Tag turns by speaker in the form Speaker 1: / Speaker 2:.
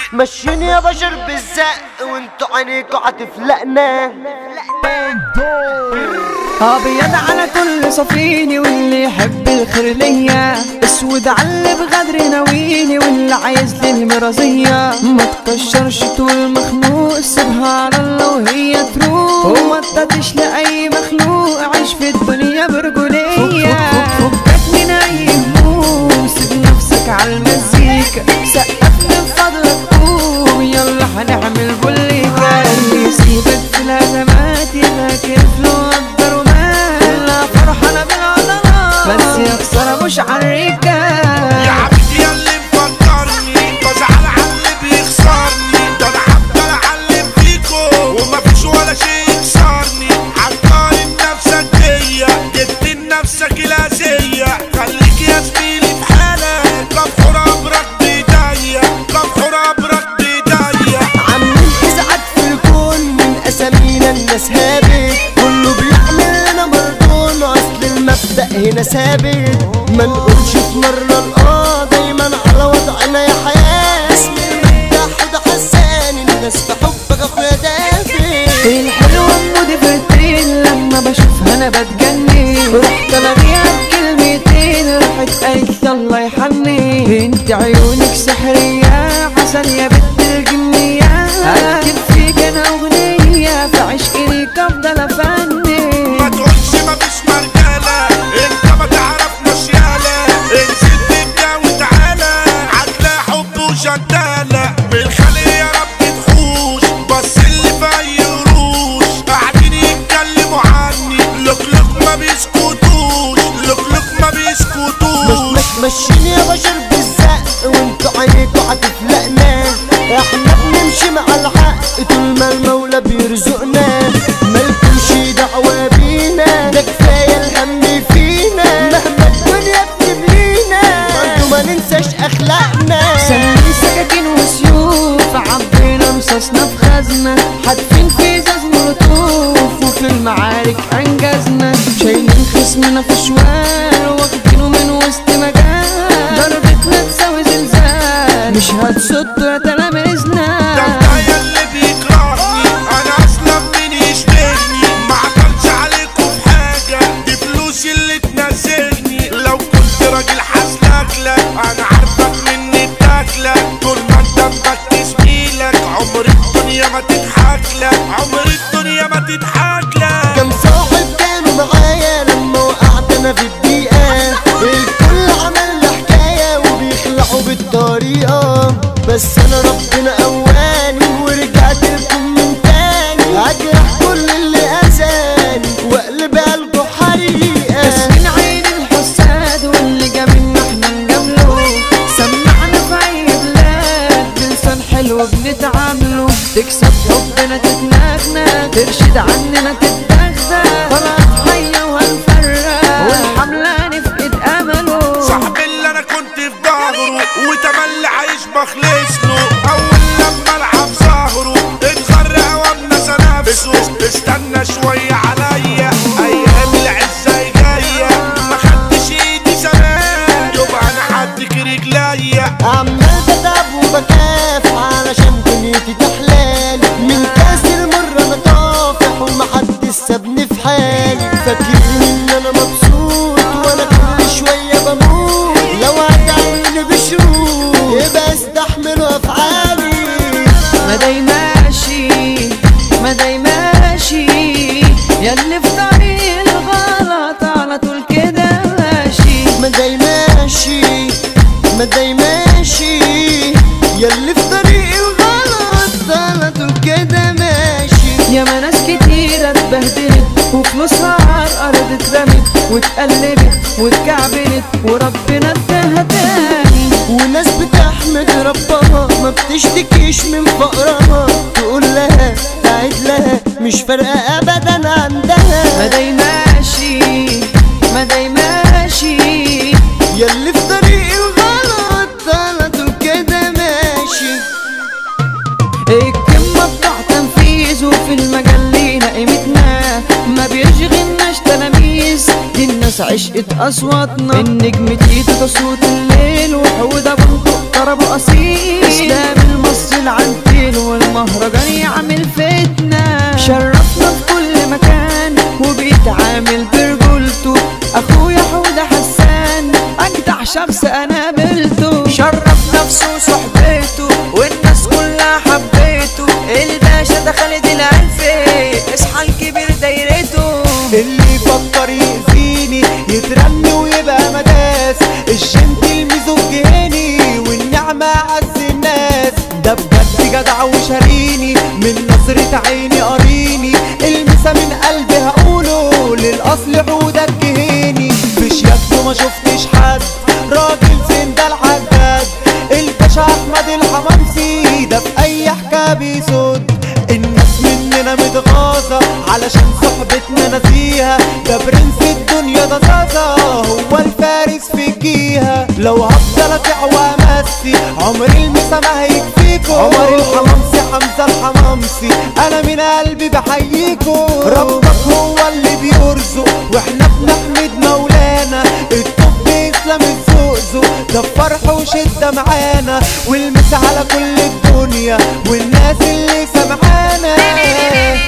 Speaker 1: مشيني يا بشر بالزق وانتوا عينيكوا هتفلقنا
Speaker 2: ابيض على كل صفيني واللي يحب الخير ليا اسود على اللي بغدر ناويني واللي عايز لي المرازية ما تكشرش طول مخنوق سيبها على الله وهي تروح وما تطيش لاي مخلوق عيش في الدنيا برجولية فكك من اي هموم سيب نفسك على المزيكا سقف من فضلك قوم يلا هنعمل بوليكا يسيبك في الازمات يبقى كيف له قدر ومال لا فرحانة بالعضلات بس يا خسارة مش عالرجال
Speaker 3: يا عبيد يا اللي مفكرني بزعل على اللي بيخسرني ده انا هفضل اعلم فيكو ومفيش ولا شيء يكسرني عطارد نفسك بيا جبت لنفسك الاسية خليك يا زميلي في حالك كفحور ابرك بايديا كفحور ابرك بايديا
Speaker 1: عاملين ازعاج في الكون من اسامينا الناس هابت كله بيعمل لنا مردون اصل المبدأ هنا ثابت ما نقولش في مرة الاه دايما على وضعنا يا حياة اسم المبدأ حوده حسان الناس في حبك اخويا دافي
Speaker 2: الحلوة مودي فاترين لما بشوفها انا بتجنن رحت الاقيها بكلمتين راحت قالت لي الله يحني انت عيونك سحرية عسل يا بنت الجنية اكتب فيك انا اغنية في عشقي ليك افضل افني
Speaker 3: ما تقولش مفيش مرجالة انت ما تعرفناش يالا انزل تبدا وتعالى هتلاقي حب وشدالة بالخلق يا رب تحوش بس اللي في اي قروش قاعدين يتكلموا عني لقلق ما بيسكتوش لقلق ما
Speaker 1: مش
Speaker 3: بيسكتوش
Speaker 1: مش ماشيين يا بشر بالزق وانتوا عينيكوا هتفلقنا احنا بنمشي مع الحق طول ما المولى بيرزقنا مالكمش دعوة بينا ده كفاية الهم فينا مهما الدنيا بتبلينا برضه ما ننساش اخلاقنا
Speaker 2: سلم سكاكين وسيوف عبينا رصاصنا في خزنة حادفين في ازاز مولوتوف وفي المعارك انجزنا شايلين خصمنا في شوال واخدينه من وسط مجال ضربتنا تساوي زلزال مش هتصدوا يا تلاميذنا
Speaker 3: ده الضايع اللي بيكرهني انا اصلا مين يشبهني ما عطلش عليكم في حاجه دي فلوسي اللي تنزلني لو كنت راجل حسلكلك انا عارفك مني بتاكلك طول ما انت مركز ميلك عمر الدنيا ما تضحك لك عمر الدنيا ما تضحك لك
Speaker 1: كم صاحب كانوا معايا لما وقعت انا في الدقيقة الكل عمل لي حكاية وبيخلعوا بالطريقة بس انا ربنا قواني ورجعت لكم من تاني اجرح كل اللي اذاني واقلب قلبه حقيقة
Speaker 2: من عين الحساد واللي جابنا احنا نجامله سمعنا في اي بلاد بلسان حلو بنتعامله تكسب حبنا تتنغنى ترشد عننا تتدغدغ طلعت حية وهنفرق والحملة نفقد امله
Speaker 3: صاحب اللي انا كنت في ظهره وتملي عايش بخلص له اول لما العب ظهره اتغرق وامنس نفسه استنى شويه عليا ايام العزه جايه ما خدتش ايدي زمان يبقى انا هديك رجليا
Speaker 1: عمال بتعب وبكاف علشان دنيتي تحلال من كاس المرة انا طافح ومحدش سابني في حالي فاكرني ان انا مبسوط وانا كل شوية بموت لو هتعملني بشروط يبقى استحملوا افعالي
Speaker 2: ما داي ماشي ما داي ماشي ياللي في طريق الغلط على طول كده ماشي
Speaker 1: ما داي ماشي ما داي ماشي ياللي في طريق الغلط على طول كده ماشي
Speaker 2: يا ما ناس كتيرة اتبهدلت وفلوسها على الأرض اترمت واتقلبت واتكعبلت وربنا اداها تاني
Speaker 1: وناس بتحمد ربها ما بتشتكيش من فقرها تقول لها تعيد لها مش فارقة أبدا عندها
Speaker 2: ما داي ماشي ما داي ماشي
Speaker 1: ياللي في طريق الغلط على طول كده ماشي
Speaker 2: الكلمة بتاع تنفيذ وفي المجال لينا قيمتنا ما بيشغلناش تلاميذ دي الناس عشق نشأة أصواتنا النجم تيتو ده صوت الليل وحودة بندق طرب أصيل إسلام المصري العنتيل والمهرجان يعمل فتنة شرفنا في كل مكان وبيتعامل برجولته أخويا حودة حسان أجدع شخص أنا قابلته شرف نفسه وصحبته والناس كلها حبيته الباشا ده خالد الألفي اصحى الكبير دايرته
Speaker 1: اللي يفكر يأذيني يترمي ويبقى مداس الجنتل ميزوجيني والنعمة أعز الناس ده بجد جدع وشاريني من نظرة عيني قاريني المسا من قلبي هقوله للأصل عودك جهيني في شياكته ما شفتش حد راجل زين ده العداد الباشا أحمد الحمامسي ده في أي حكاية بيسود الناس مننا متغاظة علشان صحبتنا نسيها ده برنس الدنيا ده زازا هو الفارس في الجيهة لو هفضل اتع وامسي عمري المسا ما هيكفيكو عمر الحمامسي حمزة الحمامسي انا من قلبي بحييكو ربك هو اللي بيرزق واحنا بنحمد مولانا الطب اسلام الزقزق ده فرح وشدة معانا والمس على كل الدنيا والناس اللي سمعانا